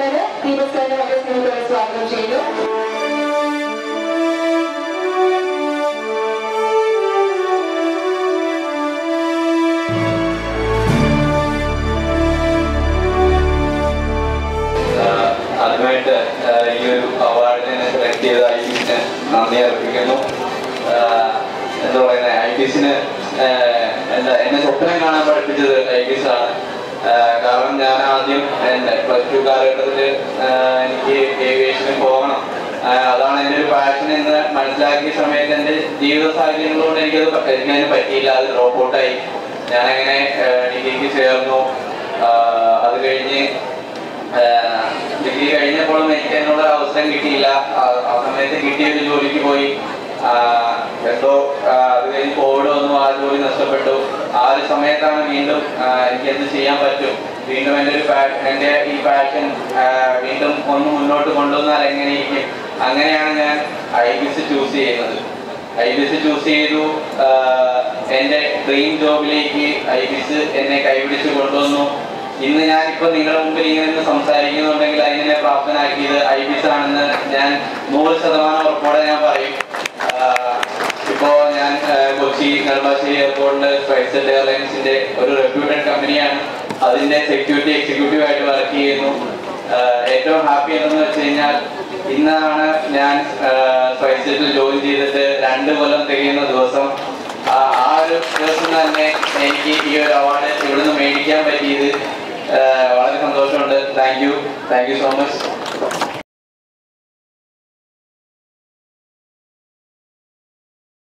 sir Deepak സാറിനെ വളരെ സ്നേഹത്തോടെ സ്വാഗതം ചെയ്യുന്നു ആഹ് ആദ്യമായിട്ട് ആഹ് ഈ ഒരു അവാർഡിനെ സെലക്ട് ചെയ്ത ഐ ടിസിന് നന്ദി അർപ്പിക്കുന്നു ആഹ് എന്താ പറയുന്നത് ഐ ടിസിന് എന്താ എന്നെ സ്വപ്നം കാണാൻ പഠിപ്പിച്ചത് ഐ ടിസ് ആണ് ആഹ് കാരണം ഞാൻ ആദ്യം എൻ്റെ പ്ലസ് ടു കാലഘട്ടത്തിൽ എനിക്ക് ഏവിയേഷനിൽ പോകണം ആഹ് അതാണ് എൻ്റെ ഒരു പാഷൻ എന്ന് മനസ്സിലാക്കിയ സമയത്ത് എൻ്റെ ജീവിത സാഹചര്യങ്ങളോട് എനിക്കത് പ- എനിക്കതിന് പറ്റിയില്ല അത് ഡ്രോപ്പ് ഔട്ടായി ഞാനങ്ങനെ ഡിഗ്രിക്ക് ചേർന്നു ആഹ് അത് കഴിഞ്ഞ് ഡിഗ്രി കഴിഞ്ഞപ്പോഴും എനിക്ക് അതിനുള്ള ഒരു അവസരം കിട്ടിയില്ല ആ ആ സമയത്ത് കിട്ടിയ ഒരു ജോലിക്ക് പോയി ആ, എന്തോ ആ, അത് കഴിഞ്ഞ് കോവിഡ് വന്നു ആ ജോലി നഷ്ടപ്പെട്ടു ആ ഒരു സമയത്താണ് വീണ്ടും ആ, എനിക്ക് എന്ത് ചെയ്യാൻ പറ്റും വീണ്ടും എൻ്റെ ഒരു പാ- എൻ്റെ ഈ പാഷൻ വീണ്ടും ഒന്ന് മുന്നോട്ട് കൊണ്ടുവന്നാൽ എങ്ങനെയിരിക്കും അങ്ങനെയാണ് ഞാൻ ഐ ബിസ് ചൂസ് ചെയ്യുന്നത് ഐ ബിസ് ചൂസ് ചെയ്തു ആ, എൻ്റെ ഡ്രീം ജോബിലേക്ക് ഐ ബിസ് എന്നെ കൈപിടിച്ച് കൊണ്ടുവന്നു ഇന്ന് ഞാൻ ഇപ്പൊ നിങ്ങളുടെ മുമ്പിൽ ഇങ്ങനെ നിന്ന് സംസാരിക്കുന്നുണ്ടെങ്കിൽ അതിനെ പ്രാപ്തനാക്കിയത് ഐ ബിസ് ആണെന്ന് ഞാൻ നൂറ് ശതമാനം ഉറപ്പോടെ ഞാൻ പറയും ആഹ് ഇപ്പോ ഞാൻ ആഹ് കൊച്ചി നെടുമ്പാശ്ശേരി എയർപോർട്ടില് സ്പൈസ് എയർലൈൻസിന്റെ ഒരു റെപ്യൂട്ടഡ് കമ്പനിയാണ് അതിന്റെ സെക്യൂരിറ്റി എക്സിക്യൂട്ടീവ് ആയിട്ട് വർക്ക് ചെയ്യുന്നു ആഹ് ഏറ്റവും ഹാപ്പി എന്തെന്ന് വെച്ച് കഴിഞ്ഞാൽ ഇന്നാണ് ഞാൻ സ്പൈസറ്റിൽ ജോയിൻ ചെയ്തിട്ട് രണ്ട് കൊല്ലം തികയുന്ന ദിവസം ആ ആ ഒരു ദിവസം തന്നെ എനിക്ക് ഈ ഒരു അവാർഡ് ഇവിടുന്ന് മേടിക്കാൻ പറ്റിയത് ആഹ് വളരെ സന്തോഷമുണ്ട് thank you thank you so much